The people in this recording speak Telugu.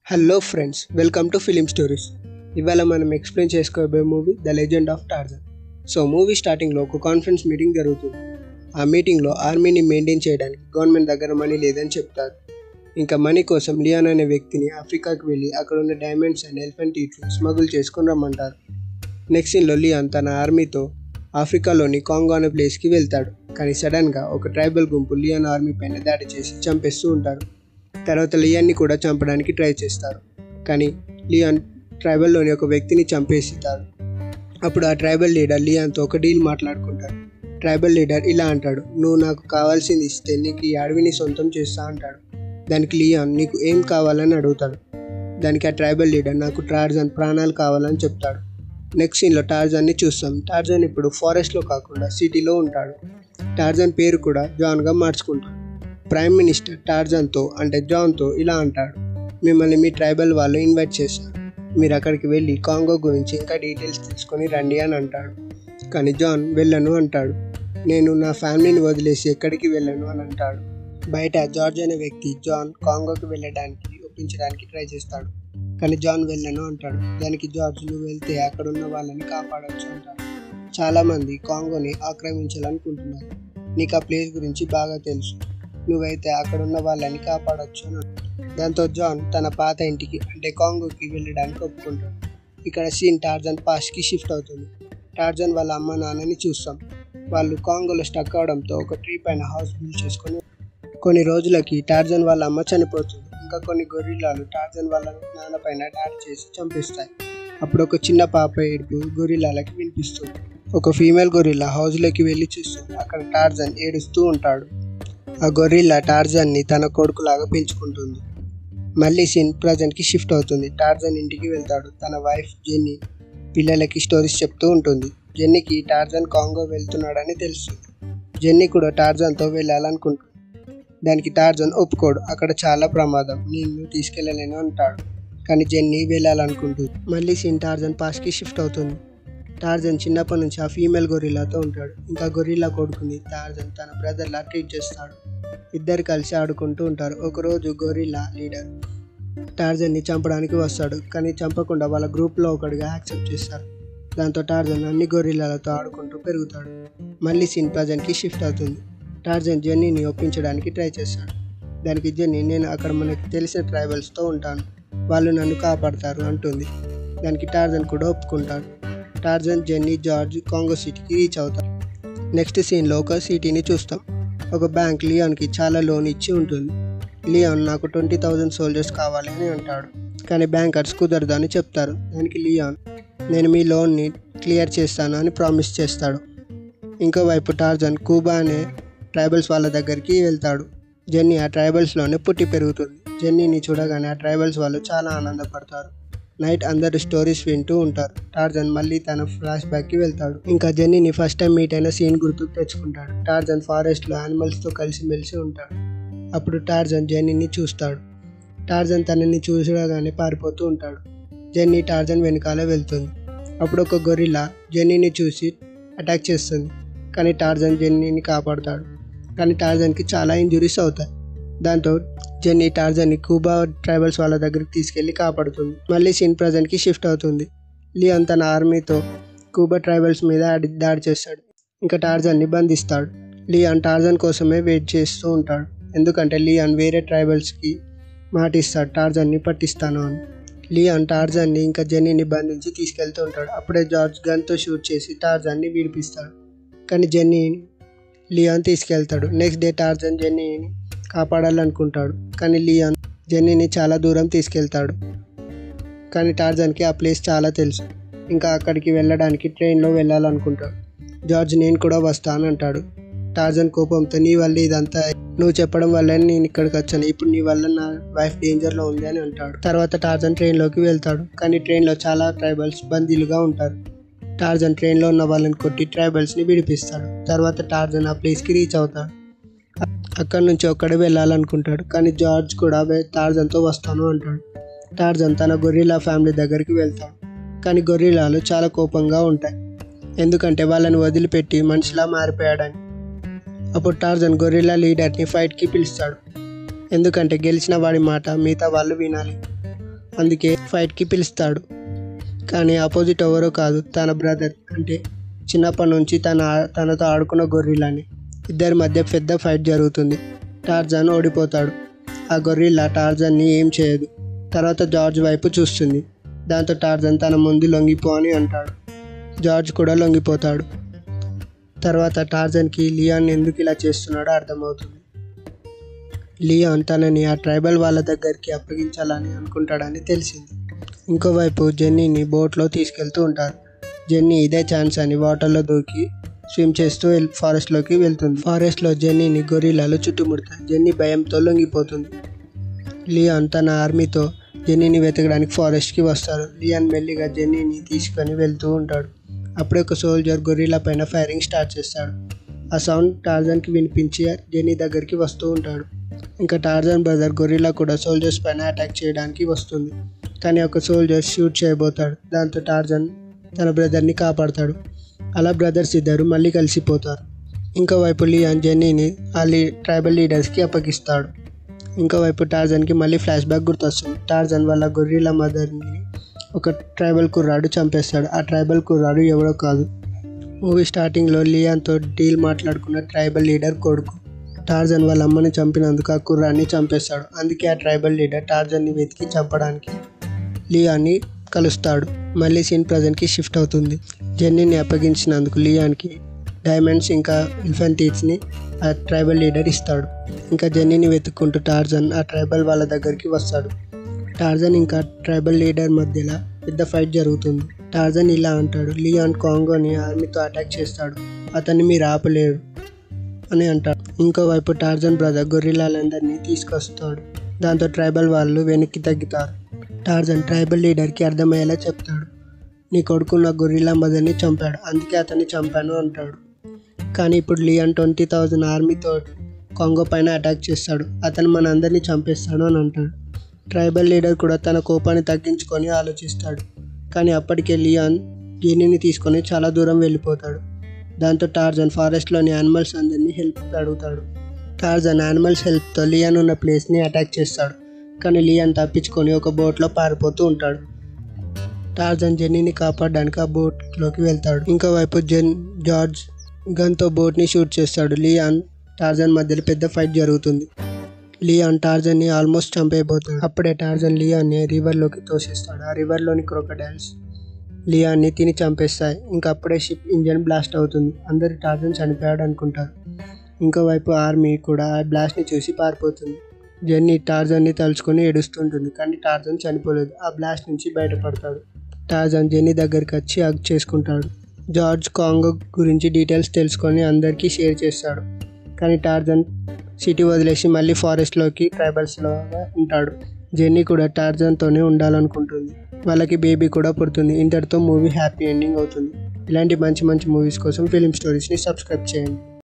Hello friends welcome to film stories ఇవాళ మనం ఎక్స్ప్లెయిన్ చేసుకోబోయే movie the legend of Tarzan so movie స్టార్టింగ్లో ఒక కాన్ఫరెన్స్ మీటింగ్ జరుగుతుంది ఆ మీటింగ్లో ఆర్మీని మెయింటైన్ చేయడానికి గవర్నమెంట్ దగ్గర మనీ లేదని చెప్తారు ఇంకా మనీ కోసం లియాన్ అనే వ్యక్తిని ఆఫ్రికాకి వెళ్ళి అక్కడ ఉన్న డైమండ్స్ అండ్ ఎలిఫెంట్ ఈట్లు స్మగుల్ చేసుకుని రమ్మంటారు నెక్స్ట్ సీన్లో లియాన్ తన ఆర్మీతో ఆఫ్రికాలోని కాంగో అనే ప్లేస్కి వెళ్తాడు కానీ సడన్గా ఒక ట్రైబల్ గుంపు లియాన్ ఆర్మీ పైన దాడి చేసి చంపేస్తూ ఉంటారు తర్వాత లియాన్ని కూడా చంపడానికి ట్రై చేస్తారు కానీ లియాన్ ట్రైబల్లోని ఒక వ్యక్తిని చంపేస్తారు అప్పుడు ఆ ట్రైబల్ లీడర్ లియాన్తో ఒక డీల్ మాట్లాడుకుంటాడు ట్రైబల్ లీడర్ ఇలా అంటాడు నువ్వు నాకు కావాల్సింది ఇస్తే నీకు ఈ అడవిని సొంతం చేస్తా అంటాడు దానికి లియాన్ నీకు ఏం కావాలని అడుగుతాడు దానికి ఆ ట్రైబల్ లీడర్ నాకు టార్జన్ ప్రాణాలు కావాలని చెప్తాడు నెక్స్ట్ సీన్లో టార్జాన్ని చూస్తాం టార్జన్ ఇప్పుడు ఫారెస్ట్లో కాకుండా సిటీలో ఉంటాడు టార్జన్ పేరు కూడా జాన్గా మార్చుకుంటాడు ప్రైమ్ మినిస్టర్ టార్జన్తో అంటే జాన్తో ఇలా అంటాడు మిమ్మల్ని మీ ట్రైబల్ వాళ్ళు ఇన్వైట్ చేశారు మీరు అక్కడికి వెళ్ళి కాంగో గురించి ఇంకా డీటెయిల్స్ తెలుసుకొని రండి అని అంటాడు కానీ జాన్ వెళ్ళను అంటాడు నేను నా ఫ్యామిలీని వదిలేసి ఎక్కడికి వెళ్ళను అని అంటాడు బయట జార్జ్ అనే వ్యక్తి జాన్ కాంగోకి వెళ్ళడానికి ఒప్పించడానికి ట్రై చేస్తాడు కానీ జాన్ వెళ్ళను అంటాడు దానికి జార్జ్ నువ్వు వెళ్తే అక్కడ ఉన్న వాళ్ళని కాపాడవచ్చు అంటాడు చాలామంది కాంగోని ఆక్రమించాలనుకుంటున్నారు నీకు ఆ ప్లేస్ గురించి బాగా తెలుసు నువ్వైతే అక్కడ ఉన్న వాళ్ళని కాపాడొచ్చు అని అంటాడు. దాంతో జాన్ తన పాత ఇంటికి అంటే కాంగోకి వెళ్ళడానికి ఒప్పుకుంటాడు ఇక్కడ సీన్ టార్జన్ పాస్ట్కి షిఫ్ట్ అవుతుంది టార్జన్ వాళ్ళ అమ్మ నాన్నని చూస్తాం వాళ్ళు కాంగోలో స్టక్ అవడంతో ఒక ట్రీ పైన హౌస్ బిల్డ్ చేసుకొని కొన్ని రోజులకి టార్జన్ వాళ్ళ అమ్మ చనిపోతుంది ఇంకా కొన్ని గొరిల్లాలు టార్జన్ వాళ్ళ నాన్న పైన దాడి చేసి చంపిస్తాయి అప్పుడు ఒక చిన్న పాప ఏడుపు గొరిల్లాలకి వినిపిస్తుంది ఒక ఫీమేల్ గొరిల్లా హౌస్లోకి వెళ్ళి చూస్తుంది అక్కడ టార్జన్ ఏడుస్తూ ఉంటాడు ఆ గొరిల్లా టార్జన్ని తన కొడుకులాగా పెంచుకుంటుంది మళ్ళీ సీన్ ప్రజెంట్కి షిఫ్ట్ అవుతుంది టార్జన్ ఇంటికి వెళ్తాడు తన వైఫ్ జెన్నీ పిల్లలకి స్టోరీస్ చెప్తూ ఉంటుంది జెన్నీకి టార్జన్ కాంగో వెళ్తున్నాడని తెలుస్తుంది జెన్నీ కూడా టార్జన్తో వెళ్ళాలనుకుంటుంది దానికి టార్జన్ ఒప్పుకోడు అక్కడ చాలా ప్రమాదం నిన్ను తీసుకెళ్ళలేను అంటాడు కానీ జెన్నీ వెళ్ళాలనుకుంటుంది మళ్ళీ సీన్ టార్జన్ పాస్కి షిఫ్ట్ అవుతుంది టార్జన్ చిన్నప్పటి నుంచి ఆ ఫీమేల్ గొరిల్లాతో ఉంటాడు ఇంకా గొరిల్లా కొడుకుని టార్జన్ తన బ్రదర్లా ట్రీట్ చేస్తాడు ఇద్దరు కలిసి ఆడుకుంటూ ఉంటారు ఒకరోజు గొరిల్లా లీడర్ టార్జన్ని చంపడానికి వస్తాడు కానీ చంపకుండా వాళ్ళ గ్రూప్లో ఒకటిగా యాక్సెప్ట్ చేస్తారు దాంతో టార్జన్ అన్ని గొరిల్లాలతో ఆడుకుంటూ పెరుగుతాడు మళ్ళీ సీన్ ప్రజెంట్కి షిఫ్ట్ అవుతుంది టార్జన్ జెన్నీని ఒప్పించడానికి ట్రై చేస్తాడు దానికి జెన్నీ నేను అక్కడ మనకి తెలిసిన ట్రైబల్స్తో ఉంటాను వాళ్ళు నన్ను కాపాడతారు అంటుంది దానికి టార్జన్ కూడా ఒప్పుకుంటాడు టార్జన్ జెన్నీ జార్జ్ కాంగో సిటీకి రీచ్ అవుతారు నెక్స్ట్ సీన్లో ఒక సిటీని చూస్తాం ఒక బ్యాంక్ లియాన్కి చాలా లోన్ ఇచ్చి ఉంటుంది లియాన్ నాకు ట్వంటీ థౌజండ్ సోల్జర్స్ కావాలి అని అంటాడు కానీ బ్యాంకర్స్ కుదరదు అని చెప్తారు దానికి లియాన్ నేను మీ లోన్ని క్లియర్ చేస్తాను అని ప్రామిస్ చేస్తాడు ఇంకోవైపు టార్జన్ కూబా అనే ట్రైబల్స్ వాళ్ళ దగ్గరికి వెళ్తాడు జెన్నీ ఆ ట్రైబల్స్లోనే పుట్టి పెరుగుతుంది జెన్నీని చూడగానే ఆ ట్రైబల్స్ వాళ్ళు చాలా ఆనందపడతారు నైట్ అందరు స్టోరీస్ వింటూ ఉంటారు టార్జన్ మళ్ళీ తన ఫ్లాష్ బ్యాక్కి వెళ్తాడు ఇంకా జెన్నీని ఫస్ట్ టైం మీట్ అయిన సీన్ గుర్తుకు తెచ్చుకుంటాడు టార్జన్ ఫారెస్ట్లో యానిమల్స్తో కలిసిమెలిసి ఉంటాడు అప్పుడు టార్జన్ జెన్నీని చూస్తాడు టార్జన్ తనని చూడగానే పారిపోతూ ఉంటాడు జెన్నీ టార్జన్ వెనకాలే వెళ్తుంది అప్పుడు ఒక గొరిల్లా జెన్నీని చూసి అటాక్ చేస్తుంది కానీ టార్జన్ జెన్నీని కాపాడుతాడు కానీ టార్జన్కి చాలా ఇంజురీస్ అవుతాయి దాంతో జెన్నీ టార్జన్ని కూబా ట్రైబల్స్ వాళ్ళ దగ్గరికి తీసుకెళ్లి కాపాడుతుంది మళ్ళీ సీన్ ప్రజెంట్కి షిఫ్ట్ అవుతుంది లియాన్ తన ఆర్మీతో కూబా ట్రైబల్స్ మీద ఆడి- దాడి చేస్తాడు ఇంకా టార్జన్ని బంధిస్తాడు లియాన్ టార్జన్ కోసమే వెయిట్ చేస్తూ ఉంటాడు ఎందుకంటే లియాన్ వేరే ట్రైబల్స్కి మాట ఇస్తాడు టార్జన్ని పట్టిస్తాను అని లియాన్ టార్జన్ని ఇంకా జెన్నీని బంధించి తీసుకెళ్తూ ఉంటాడు అప్పుడే జార్జ్ గన్తో షూట్ చేసి టార్జన్ని విడిపిస్తాడు కానీ జెన్నీ లియాన్ తీసుకెళ్తాడు నెక్స్ట్ డే టార్జన్ జెన్నీని కాపాడాలనుకుంటాడు కానీ లియాన్ జెన్నీని చాలా దూరం తీసుకెళ్తాడు కానీ టార్జన్కి ఆ ప్లేస్ చాలా తెలుసు ఇంకా అక్కడికి వెళ్ళడానికి ట్రైన్లో వెళ్ళాలనుకుంటాడు జార్జ్ నేను కూడా వస్తాను అంటాడు టార్జన్ కోపంతో నీ వల్ల ఇదంతా నువ్వు చెప్పడం వల్ల నేను ఇక్కడికి వచ్చాను ఇప్పుడు నీ వల్ల నా వైఫ్ డేంజర్లో ఉంది అని అంటాడు తర్వాత టార్జన్ ట్రైన్లోకి వెళ్తాడు కానీ ట్రైన్లో చాలా ట్రైబల్స్ బందీలుగా ఉంటారు టార్జన్ ట్రైన్లో ఉన్న వాళ్ళని కొట్టి ట్రైబల్స్ని విడిపిస్తాడు తర్వాత టార్జన్ ఆ ప్లేస్కి రీచ్ అవుతాడు అ- అక్కడి నుంచి ఒక్కడే వెళ్ళాలనుకుంటాడు కానీ జార్జ్ కూడా వే- టార్జన్తో వస్తాను అంటాడు టార్జన్ తన గొరిల్లా ఫ్యామిలీ దగ్గరికి వెళ్తాడు కానీ గొరిల్లాలు చాలా కోపంగా ఉంటాయి ఎందుకంటే వాళ్ళని వదిలిపెట్టి మనిషిలా మారిపోయాడని అప్పుడు టార్జన్ గొరిల్లా లీడర్ని ఫైట్కి పిలుస్తాడు ఎందుకంటే గెలిచిన వాడి మాట మిగతా వాళ్ళు వినాలి అందుకే ఫైట్కి పిలుస్తాడు కానీ ఆపోజిట్ ఎవరో కాదు తన బ్రదర్ అంటే చిన్నప్పటి నుంచి తన తనతో ఆడుకున్న గొర్రెలని ఇద్దరి మధ్య పెద్ద ఫైట్ జరుగుతుంది టార్జాన్ ఓడిపోతాడు ఆ గొర్రెల టార్జాన్ని ఏం చేయదు తర్వాత జార్జ్ వైపు చూస్తుంది దాంతో టార్జన్ తన ముందు లొంగిపో అని అంటాడు జార్జ్ కూడా లొంగిపోతాడు తర్వాత టార్జన్కి లియాన్ ఎందుకు ఇలా చేస్తున్నాడో అర్థమవుతుంది లియాన్ తనని ఆ ట్రైబల్ వాళ్ళ దగ్గరికి అప్పగించాలని అనుకుంటాడని తెలిసింది ఇంకోవైపు జెన్నీని బోట్లో తీసుకెళ్తూ ఉంటారు జెన్నీ ఇదే ఛాన్స్ అని వాటర్లో దూకి స్విమ్ చేస్తూ వెల్- ఫారెస్ట్లోకి వెళ్తుంది ఫారెస్ట్లో జెన్నీని గొరిలాలు చుట్టుముడతాయి జెన్నీ భయంతో లొంగిపోతుంది లియాన్ తన ఆర్మీతో జెన్నీని వెతకడానికి ఫారెస్ట్కి వస్తారు లియాన్ మెల్లిగా జెన్నీని తీసుకొని వెళ్తూ ఉంటాడు అప్పుడే ఒక సోల్జర్ గొరిలా పైన ఫైరింగ్ స్టార్ట్ చేస్తాడు ఆ సౌండ్ టార్జన్కి వినిపించి జెన్నీ దగ్గరికి వస్తూ ఉంటాడు ఇంకా టార్జన్ బ్రదర్ గొరిలా కూడా సోల్జర్స్ పైన అటాక్ చేయడానికి వస్తుంది కానీ ఒక సోల్జర్ షూట్ చేయబోతాడు దాంతో టార్జన్ తన బ్రదర్ని కాపాడతాడు అలా బ్రదర్స్ ఇద్దరు మళ్ళీ కలిసిపోతారు ఇంకో వైపు లియాన్ జెన్నీని ఆ లీ ట్రైబల్ లీడర్స్కి అప్పగిస్తాడు ఇంకో వైపు టార్జన్కి మళ్ళీ ఫ్లాష్ బ్యాక్ గుర్తొస్తుంది టార్జన్ వాళ్ళ గొర్రెల మదర్ని ఒక ట్రైబల్ కుర్రాడు చంపేస్తాడు ఆ ట్రైబల్ కుర్రాడు ఎవరో కాదు మూవీ స్టార్టింగ్లో లియాన్తో డీల్ మాట్లాడుకున్న ట్రైబల్ లీడర్ కొడుకు టార్జన్ వాళ్ళ అమ్మని చంపినందుకు ఆ కుర్రాన్ని చంపేస్తాడు అందుకే ఆ ట్రైబల్ లీడర్ టార్జన్ని వెతికి చంపడానికి లియాన్ని కలుస్తాడు మళ్ళీ సీన్ ప్రజెంట్కి షిఫ్ట్ అవుతుంది జెన్నీని అప్పగించినందుకు లియాన్కి డైమండ్స్ ఇంకా ఇన్ఫెంటీట్స్ని ఆ ట్రైబల్ లీడర్ ఇస్తాడు ఇంకా జెన్నీని వెతుక్కుంటూ టార్జన్ ఆ ట్రైబల్ వాళ్ళ దగ్గరికి వస్తాడు టార్జన్ ఇంకా ట్రైబల్ లీడర్ మధ్యలో పెద్ద ఫైట్ జరుగుతుంది టార్జన్ ఇలా అంటాడు లియాన్ కాంగోని ఆర్మీతో అటాక్ చేస్తాడు అతన్ని మీరు ఆపలేరు అని అంటాడు ఇంకోవైపు టార్జన్ బ్రదర్ గొర్రెలందరినీ తీసుకొస్తాడు దాంతో ట్రైబల్ వాళ్ళు వెనక్కి తగ్గుతారు టార్జన్ ట్రైబల్ లీడర్కి అర్థమయ్యేలా చెప్తాడు నీ కొడుకు నా గొర్రెల మదర్ని చంపాడు అందుకే అతన్ని చంపాను అంటాడు కానీ ఇప్పుడు లియాన్ ట్వంటీ థౌజండ్ ఆర్మీతో కాంగో పైన అటాక్ చేస్తాడు అతను మన అందరినీ చంపేస్తాడు అని అంటాడు ట్రైబల్ లీడర్ కూడా తన కోపాన్ని తగ్గించుకొని ఆలోచిస్తాడు కానీ అప్పటికే లియాన్ జెనీని తీసుకొని చాలా దూరం వెళ్ళిపోతాడు దాంతో టార్జన్ ఫారెస్ట్లోని యానిమల్స్ అందరినీ హెల్ప్ అడుగుతాడు టార్జన్ యానిమల్స్ హెల్ప్తో లియాన్ ఉన్న ప్లేస్ని అటాక్ చేస్తాడు కానీ లియాన్ తప్పించుకొని ఒక బోట్లో పారిపోతూ ఉంటాడు టార్జన్ జెన్నీని కాపాడడానికి ఆ బోట్లోకి వెళ్తాడు ఇంకోవైపు జెన్ జార్జ్ గన్తో బోట్ని షూట్ చేస్తాడు లియాన్ టార్జన్ మధ్యలో పెద్ద ఫైట్ జరుగుతుంది లియాన్ టార్జన్ని ఆల్మోస్ట్ చంపేయబోతాడు అప్పుడే టార్జన్ లియాన్ని రివర్లోకి తోసేస్తాడు ఆ రివర్లోని క్రొకడైల్స్ లియాన్ని తిని చంపేస్తాయి ఇంకా అప్పుడే షిప్ ఇంజన్ బ్లాస్ట్ అవుతుంది అందరు టార్జన్ చనిపోయాడు అనుకుంటారు ఇంకోవైపు ఆర్మీ కూడా ఆ బ్లాస్ట్ని చూసి పారిపోతుంది జెన్నీ టార్జన్ని తలుచుకొని ఏడుస్తుంటుంది కానీ టార్జన్ చనిపోలేదు ఆ బ్లాస్ట్ నుంచి బయటపడతాడు టార్జన్ జెన్నీ దగ్గరికి వచ్చి హగ్ చేసుకుంటాడు జార్జ్ కాంగో గురించి డీటెయిల్స్ తెలుసుకొని అందరికీ షేర్ చేస్తాడు కానీ టార్జన్ సిటీ వదిలేసి మళ్ళీ ఫారెస్ట్లోకి ట్రైబల్స్లో ఉంటాడు జెన్నీ కూడా టార్జన్తోనే ఉండాలనుకుంటుంది వాళ్ళకి బేబీ కూడా పుడుతుంది ఇంతటితో మూవీ హ్యాపీ ఎండింగ్ అవుతుంది ఇలాంటి మంచి మంచి మూవీస్ కోసం ఫిలిం స్టోరీస్ని సబ్స్క్రైబ్ చేయండి